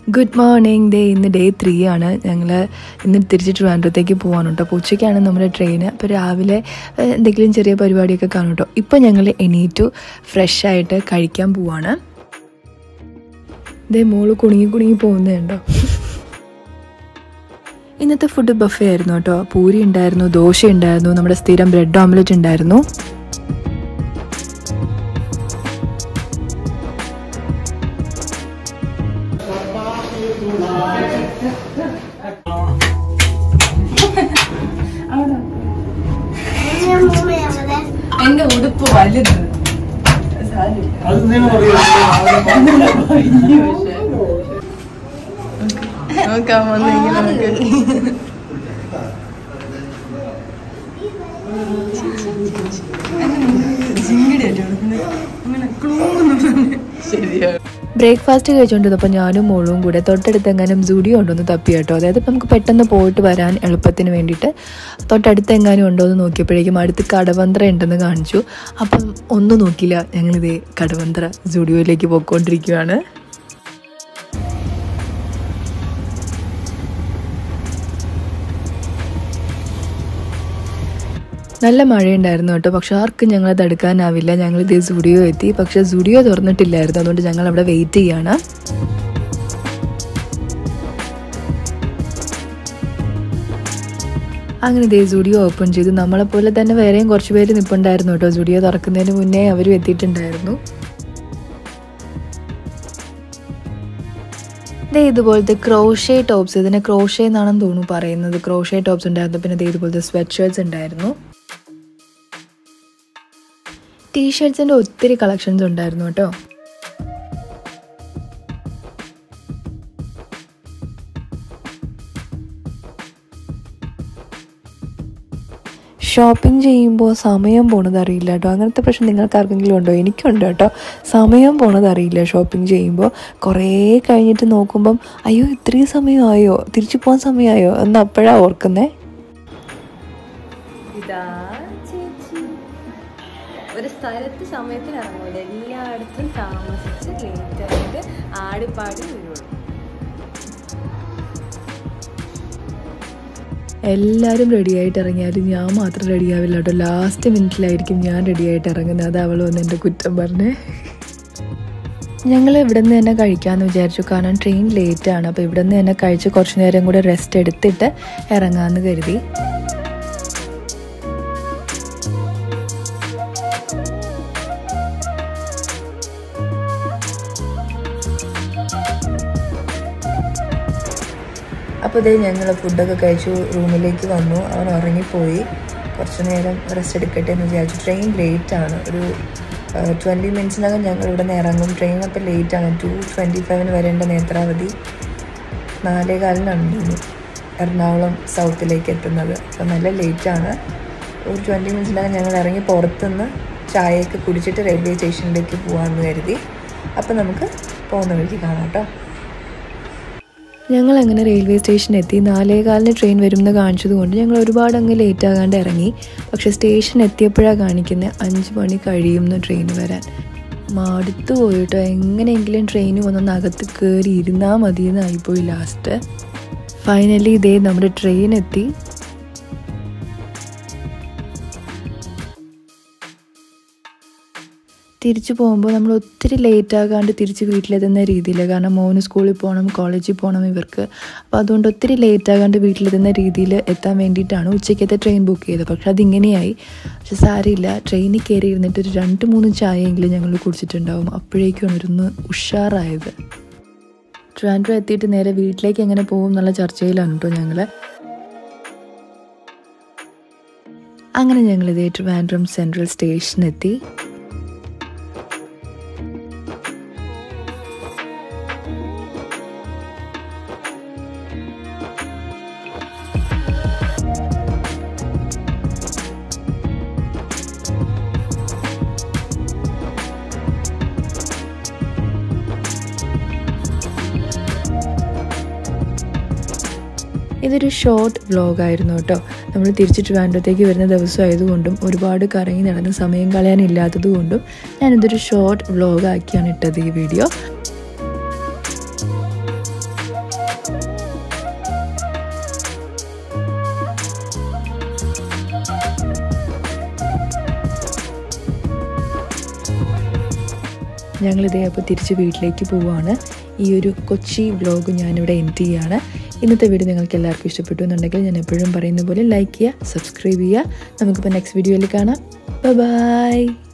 good morning day ഇന്ന് day three ആണ് ഞങ്ങൾ ഇന്ന് തിരിച്ച് ട്രിവാൻഡ്രത്തേക്ക് പോകാൻ കേട്ടോ അപ്പോൾ ഉച്ചയ്ക്കാണ് നമ്മുടെ ട്രെയിൻ അപ്പോൾ രാവിലെ ഏഹ്, എന്തെങ്കിലും ചെറിയ പരിപാടിയൊക്കെ കാണും കേട്ടോ ഇപ്പോൾ ഞങ്ങൾ എണീറ്റു ഫ്രഷ് ആയിട്ട് കഴിക്കാൻ പോവാണ് ഇതേ മോള് കുണുങ്ങി കുണുങ്ങി പോകുന്നുണ്ടോ ഇന്നത്തെ ഫുഡ് ബഫേ ആയിരുന്നു കേട്ടോ പൂരി ഉണ്ടായിരുന്നു ദോശ ഉണ്ടായിരുന്നു നമ്മുടെ സ്ഥിരം ബ്രെഡ് ഓംലെറ്റ് ഉണ്ടായിരുന്നു എന്റെ ഉടുപ്പ് വലുത് നോക്കാം വന്നെങ്കിൽ നമുക്ക് ബ്രേക്ക്ഫാസ്റ്റ് കഴിച്ചുകൊണ്ടിരുന്നപ്പോൾ ഞാനും മോളും കൂടെ തൊട്ടടുത്ത് എങ്ങാനും ജുഡിയോ ഉണ്ടോന്ന് തപ്പി കേട്ടോ അതായത് ഇപ്പം നമുക്ക് പെട്ടെന്ന് പോയിട്ട് വരാൻ എളുപ്പത്തിന് വേണ്ടിയിട്ട് തൊട്ടടുത്ത് എങ്ങാനും ഉണ്ടോ എന്ന് നോക്കിയപ്പോഴേക്കും അടുത്ത് കടവന്ത്ര ഉണ്ടെന്ന് കാണിച്ചു അപ്പം ഒന്നും നോക്കിയില്ല ഞങ്ങളിതേ കടവന്ത്ര ജുഡിയോയിലേക്ക് പോയിക്കൊണ്ടിരിക്കുകയാണ് നല്ല മഴയുണ്ടായിരുന്നു കേട്ടോ പക്ഷെ ആർക്കും ഞങ്ങളെ തടുക്കാനാവില്ല ഞങ്ങൾ ഇതേ സുഡിയോ എത്തി പക്ഷെ സുഡിയോ തുറന്നിട്ടില്ലായിരുന്നു അതുകൊണ്ട് ഞങ്ങൾ അവിടെ വെയിറ്റ് ചെയ്യാണ് അങ്ങനെ ഇതേ സുഡിയോ ഓപ്പൺ ചെയ്തു നമ്മളെപ്പോലെ തന്നെ വേറെയും കുറച്ച് പേര് നിൽപ്പുണ്ടായിരുന്നു കേട്ടോ സുഡിയോ തുറക്കുന്നതിന് മുന്നേ അവരും എത്തിയിട്ടുണ്ടായിരുന്നു ദേ ഇതുപോലത്തെ ക്രോഷേ ടോപ്സ് ഇതിനെ ക്രോഷേ എന്നാണെന്ന് തോന്നുന്നു പറയുന്നത് ക്രോഷേ ടോപ്സ് ഉണ്ടായിരുന്നു പിന്നെ ദേ ഇതുപോലത്തെ സ്വെറ്റ് ഷർട്ട്സ് ഉണ്ടായിരുന്നു ടീഷർട്സിൻ്റെ ഒത്തിരി കളക്ഷൻസ് ഉണ്ടായിരുന്നു കേട്ടോ ഷോപ്പിംഗ് ചെയ്യുമ്പോൾ സമയം പോണത് അറിയില്ല കേട്ടോ അങ്ങനത്തെ പ്രശ്നം നിങ്ങൾക്ക് ആർക്കെങ്കിലും ഉണ്ടോ എനിക്കുണ്ട് കേട്ടോ സമയം പോണത് അറിയില്ല ഷോപ്പിംഗ് ചെയ്യുമ്പോൾ കുറേ കഴിഞ്ഞിട്ട് നോക്കുമ്പം അയ്യോ ഇത്രയും സമയമായോ തിരിച്ചു പോകാൻ സമയമായോ എന്ന് അപ്പോഴാണ് ഓർക്കുന്നേ ഇതാ ചേച്ചി ഒരു സ്ഥലത്ത് സമയത്തിന് ഇറങ്ങൂല എല്ലായിടത്തും താമസിച്ച് ലേറ്റ് ആയിട്ട് ആടിപ്പാടി വരുള്ളൂ എല്ലാവരും റെഡിയായിട്ട് ഇറങ്ങിയാലും ഞാൻ മാത്രം റെഡിയാവില്ല കേട്ടോ ലാസ്റ്റ് മിനിറ്റിലായിരിക്കും ഞാൻ റെഡിയായിട്ട് ഇറങ്ങുന്നത് അത് അവൾ വന്ന് എൻ്റെ കുറ്റം പറഞ്ഞേ ഞങ്ങൾ ഇവിടെ നിന്ന് തന്നെ കഴിക്കാമെന്ന് വിചാരിച്ചു കാരണം ട്രെയിൻ ലേറ്റാണ് അപ്പോൾ ഇവിടെ നിന്ന് തന്നെ കഴിച്ച് കുറച്ച് നേരം കൂടെ റെസ്റ്റ് എടുത്തിട്ട് ഇറങ്ങാമെന്ന് കരുതി അപ്പോൾ ഇതേ ഞങ്ങൾ ഫുഡൊക്കെ കഴിച്ചു റൂമിലേക്ക് വന്നു അവൻ ഉറങ്ങിപ്പോയി കുറച്ച് നേരം റെസ്റ്റ് എടുക്കട്ടെ എന്ന് വിചാരിച്ചു ട്രെയിൻ ലേറ്റ് ആണ് ഒരു ട്വൻറ്റി മിനിറ്റ്സിനകം ഞങ്ങൾ ഇവിടെ നിന്ന് ഇറങ്ങും ട്രെയിൻ അപ്പോൾ ലേറ്റ് ആണ് ടു ട്വൻറ്റി ഫൈവിന് വരേണ്ട നേത്രാവധി നാലേ കാലിനാണ് തോന്നുന്നു എറണാകുളം സൗത്തിലേക്ക് എത്തുന്നത് അപ്പോൾ നല്ല ലേറ്റാണ് ഒരു ട്വൻറ്റി മിനിറ്റ്സിനകം ഞങ്ങൾ ഇറങ്ങി പുറത്തുനിന്ന് ചായയൊക്കെ കുടിച്ചിട്ട് റെയിൽവേ സ്റ്റേഷനിലേക്ക് പോകാമെന്ന് കരുതി അപ്പോൾ നമുക്ക് പോകുന്ന വഴിക്ക് കാണാം കേട്ടോ ഞങ്ങൾ അങ്ങനെ റെയിൽവേ സ്റ്റേഷൻ എത്തി നാലേകാലിന് ട്രെയിൻ വരുമെന്ന് കാണിച്ചതുകൊണ്ട് ഞങ്ങൾ ഒരുപാട് അങ്ങ് ലേറ്റ് ആകാണ്ട് ഇറങ്ങി പക്ഷെ സ്റ്റേഷൻ എത്തിയപ്പോഴാണ് കാണിക്കുന്നത് അഞ്ച് മണി കഴിയുമെന്ന് ട്രെയിൻ വരാൻ മടുത്തു പോയിട്ടോ എങ്ങനെയെങ്കിലും ട്രെയിൻ വന്നൊന്ന് അകത്ത് കയറി ഇരുന്നാൽ മതി എന്നായിപ്പോയി ലാസ്റ്റ് ഫൈനലി ഇതേ നമ്മുടെ ട്രെയിൻ എത്തി തിരിച്ചു പോകുമ്പോൾ നമ്മൾ ഒത്തിരി ലേറ്റ് ആകാണ്ട് തിരിച്ച് വീട്ടിലെത്തുന്ന രീതിയിൽ കാരണം മോന് സ്കൂളിൽ പോകണം കോളേജിൽ പോകണം ഇവർക്ക് അപ്പോൾ അതുകൊണ്ട് ഒത്തിരി ലേറ്റ് ആകാണ്ട് വീട്ടിലെത്തുന്ന രീതിയിൽ എത്താൻ വേണ്ടിയിട്ടാണ് ഉച്ചയ്ക്കത്തെ ട്രെയിൻ ബുക്ക് ചെയ്തത് പക്ഷെ അതിങ്ങനെയായി പക്ഷെ സാരമില്ല ട്രെയിനിൽ കയറി ഇരുന്നിട്ട് ഒരു രണ്ട് മൂന്ന് ചായയെങ്കിലും ഞങ്ങൾ കുടിച്ചിട്ടുണ്ടാവും അപ്പോഴേക്കാണ് ഒരുന്ന് ഉഷാറായത് ട്രാൻഡ്രോ എത്തിയിട്ട് നേരെ വീട്ടിലേക്ക് എങ്ങനെ പോകും എന്നുള്ള ചർച്ചയിലാണ് കേട്ടോ ഞങ്ങൾ അങ്ങനെ ഞങ്ങൾ ഇതേ ട്രിവാൻഡ്രം സെൻട്രൽ സ്റ്റേഷനെത്തി ഇതൊരു ഷോർട്ട് വ്ളോഗായിരുന്നു കേട്ടോ നമ്മൾ തിരിച്ച് ട്രിവാൻഡ്രത്തേക്ക് വരുന്ന ദിവസമായതുകൊണ്ടും ഒരുപാട് കറങ്ങി നടന്ന് സമയം കളയാനില്ലാത്തത് കൊണ്ടും ഞാനിതൊരു ഷോർട്ട് വ്ളോഗാക്കിയാണ് ഇട്ടത് ഈ വീഡിയോ ഞങ്ങളിതേ അപ്പോൾ തിരിച്ച് വീട്ടിലേക്ക് പോവുകയാണ് ഈ ഒരു കൊച്ചി വ്ലോഗ് ഞാനിവിടെ എൻഡ് ചെയ്യുകയാണ് ഇന്നത്തെ വീഡിയോ നിങ്ങൾക്ക് എല്ലാവർക്കും ഇഷ്ടപ്പെട്ടു എന്നുണ്ടെങ്കിൽ ഞാൻ എപ്പോഴും പറയുന്ന പോലെ ലൈക്ക് ചെയ്യുക സബ്സ്ക്രൈബ് ചെയ്യുക നമുക്കിപ്പോൾ നെക്സ്റ്റ് വീഡിയോയിൽ കാണാം ബൈ